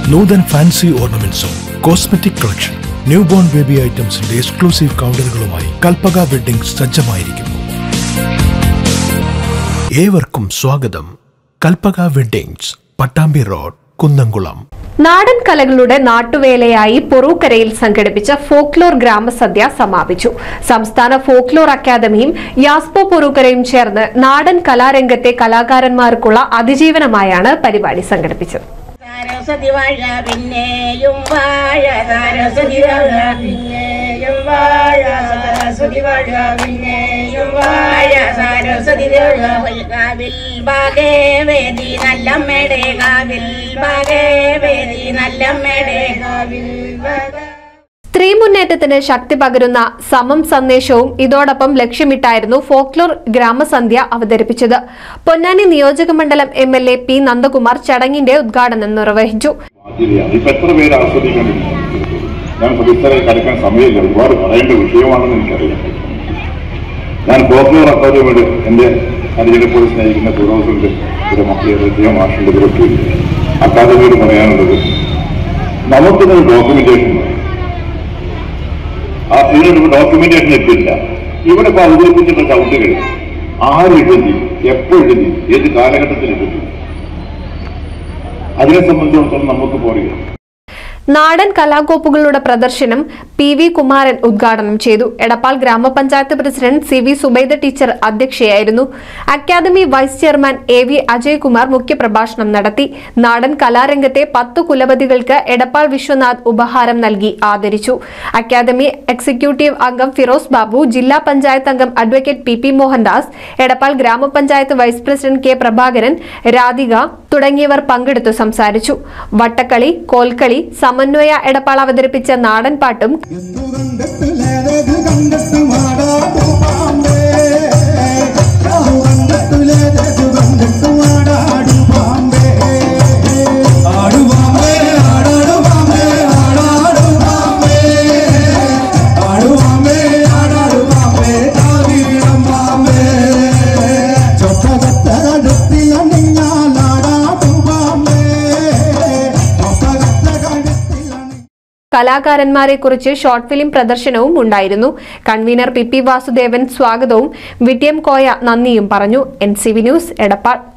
നൂതൻ fancy ഓർണമെന്റ്സും cosmetic collection new born baby ഐറ്റംസിന്റെ exclusive കൗണ്ടറുകളുമായി കൽപ്പക വെഡിംഗ് സജ്ജമായിരിക്കുന്നു ഏവർക്കും സ്വാഗതം കൽപ്പക വെഡിങ്സ് പട്ടാമ്പി റോഡ് കുന്നംകുളം നാടൻ കലകളുടെ നാട്ടുവേലയായി പൊറൂക്കരയിൽ സംഘടിപ്പിച്ച ഫോക്ലോർ ഗ്രാമസദ്യ സമാപിച്ചു സംസ്ഥാന ഫോക്ലോർ അക്കാദമിയും യാസ്പോ പൊറൂക്കരയും ചേർന്ന് നാടൻ കലാരംഗത്തെ കലാകാരന്മാർക്കുള്ള അതിജീവനമായാണ് പരിപാടി സംഘടിപ്പിച്ചത് സരസ്വതി വാഴ പിന്നെയും വാഴ സരസ്വതി വാഴ പിന്നെയും വാഴ സരസ്വതി വാഴ പിന്നെയും വാഴ സരസ്വതി വാഴ കാവിൽ ബാഗേ വേദി നല്ലമ്മയുടെ കാവിൽ ബാഗേ വേദി നല്ലമ്മയുടെ കാവിൽ ബാഗേ സ്ത്രീ മുന്നേറ്റത്തിന് ശക്തി പകരുന്ന സമം സന്ദേശവും ഇതോടൊപ്പം ലക്ഷ്യമിട്ടായിരുന്നു ഫോക്ലോർ ഗ്രാമസന്ധ്യ അവതരിപ്പിച്ചത് പൊന്നാനി നിയോജക മണ്ഡലം M L A P Nandakumar ചടങ്ങിന്റെ ഉദ്ഘാടനം നിർവഹിച്ചു ബാധ്യതയാണ് ഇപ്പൊ എത്ര പേര് ആസ്വദിക്കേണ്ടിരിക്കുന്നു ഞാൻ സവിസ്തരായി കടക്കാൻ സമയമില്ല ഒരുപാട് പറയേണ്ട വിഷയമാണെന്ന് എനിക്കറിയാം ഞാൻ ഫോക്ലോർ അക്കാദമിയോട് എന്റെ അനുജനെ പോയി സ്നേഹിക്കുന്ന പുരോഗതിന്റെ ഒരു മക്കളെ മാഷിന്റെ ഇവരൊക്കെ അക്കാദമിയോട് പറയാനുള്ളത് നമുക്കിതൊരു ഡോക്യുമെന്റേഷൻ വേണം. ആ ഇതിനൊരു ഡോക്യുമെന്റേഷൻ എത്തില്ല ഇവിടെ ഇപ്പൊ അവതരിപ്പിച്ചിട്ടുള്ള ചവിട്ടുകൾ ആര് എഴുതി എപ്പോൾ എഴുതി ഏത് കാലഘട്ടത്തിൽ എഴുതി അതിനെ സംബന്ധിച്ചിടത്തോളം നമുക്ക് പോരുക നാടൻ കലാകോപ്പുകളുടെ പ്രദർശനം പി വി കുമാരൻ ഉദ്ഘാടനം ചെയ്തു എടപ്പാൾ ഗ്രാമപഞ്ചായത്ത് president C V Zubaida teacher അധ്യക്ഷയായിരുന്നു academy vice chairman A V Ajaykumar മുഖ്യപ്രഭാഷണം നടത്തി നാടൻ കലാരംഗത്തെ പത്ത് കുലപതികൾക്ക് എടപ്പാൾ വിശ്വനാഥ് ഉപഹാരം നൽകി ആദരിച്ചു അക്കാദമി എക്സിക്യൂട്ടീവ് അംഗം ഫിറോസ് ബാബു ജില്ലാ പഞ്ചായത്ത് അംഗം advocate P P Mohandas Edappal ഗ്രാമപഞ്ചായത്ത് vice president K Prabhakaran Radhika തുടങ്ങിയവർ പങ്കെടുത്തു സംസാരിച്ചു വട്ടക്കളി കോൽക്കളി സമന്വയ എടപ്പാൾ അവതരിപ്പിച്ച നാടൻ പാട്ടും എന്തു കണ്ടിട്ടില്ലേത് കണ്ടിട്ട് മാടാടു പാമ്പേ രാഹു കണ്ടിട്ടില്ലേത് കണ്ടിട്ട് മാടാടു പാമ്പേ ആടു പാമ്പേ ആടാടു പാമ്പേ ആടാടു പാമ്പേ ആടു പാമ്പേ ആടാടു പാമ്പേ കാവിടം പാമ്പേ ചൊട്ടകത്തടുത്തിലണിഞ്ഞാൽ ആടാടു പാമ്പേ ചൊട്ടകത്തടുത്തിലണി കലാകാരന്മാരെ കുറിച്ച് ഷോർട്ട് ഫിലിം പ്രദർശനവും ഉണ്ടായിരുന്നു കൺവീനർ പി പി വാസുദേവൻ സ്വാഗതവും വിട്ടിയം കോയ നന്ദിയും പറഞ്ഞു N C V news Edappal